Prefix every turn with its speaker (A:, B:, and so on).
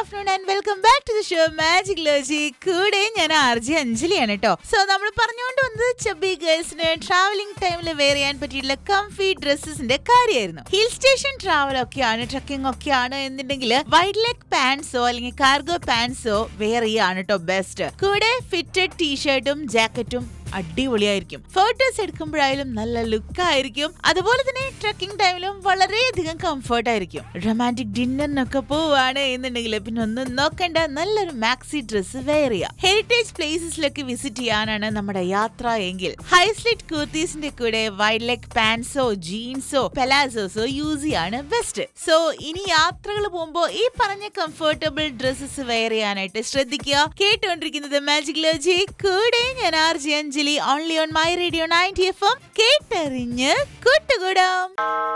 A: afternoon and welcome back to the show magicology കൂടെ ഞാൻ R G അഞ്ജലിയാണ് കേട്ടോ so നമ്മൾ പറഞ്ഞുകൊണ്ട് വന്നത് ചബി ഗേൾസിന് ട്രാവലിംഗ് ടൈമിൽ വെയർ ചെയ്യാൻ പറ്റിയിട്ടുള്ള കംഫി ഡ്രസ്സസിന്റെ കാര്യമായിരുന്നു ഹിൽ സ്റ്റേഷൻ ട്രാവൽ ഒക്കെയാണ് ട്രക്കിംഗ് ഒക്കെയാണ് എന്നുണ്ടെങ്കിൽ വൈഡ് ലെഗ് പാൻസോ അല്ലെങ്കിൽ കാർഗോ പാൻസോ വെയർ ചെയ്യാണ് കേട്ടോ ബെസ്റ്റ് കൂടെ ഫിറ്റഡ് ടീഷർട്ടും ജാക്കറ്റും അടിപൊളിയായിരിക്കും ഫോട്ടോസ് എടുക്കുമ്പോഴായാലും നല്ല ലുക്ക് ആയിരിക്കും അതുപോലെ തന്നെ ട്രക്കിംഗ് ടൈമിലും വളരെയധികം കംഫർട്ട് ആയിരിക്കും റൊമാൻറ്റിക് ഡിന്നറിനൊക്കെ പോവാണ് എന്നുണ്ടെങ്കിൽ പിന്നെ ഒന്നും നോക്കണ്ട നല്ലൊരു മാക്സി ഡ്രസ്സ് വെയർ ചെയ്യാം ഹെറിറ്റേജ് പ്ലേസസിലൊക്കെ വിസിറ്റ് ചെയ്യാനാണ് നമ്മുടെ യാത്ര എങ്കിൽ ഹൈ സ്ലിറ്റ് കുർത്തീസിന്റെ കൂടെ വൈഡ് ലെഗ് പാൻസോ ജീൻസോ പെലാസോസോ യൂസ് ചെയ്യാണ് ബെസ്റ്റ് സോ ഇനി യാത്രകൾ പോകുമ്പോൾ ഈ പറഞ്ഞ കംഫർട്ടബിൾ ഡ്രസ്സസ് വെയർ ചെയ്യാനായിട്ട് ശ്രദ്ധിക്കുക കേട്ടുകൊണ്ടിരിക്കുന്നത് മാജിക് ലോജി കൂടെ ഞാൻ R J Anjali only on my radio ninety F M കേട്ടറിഞ്ഞ് കൂട്ടുകൂടാം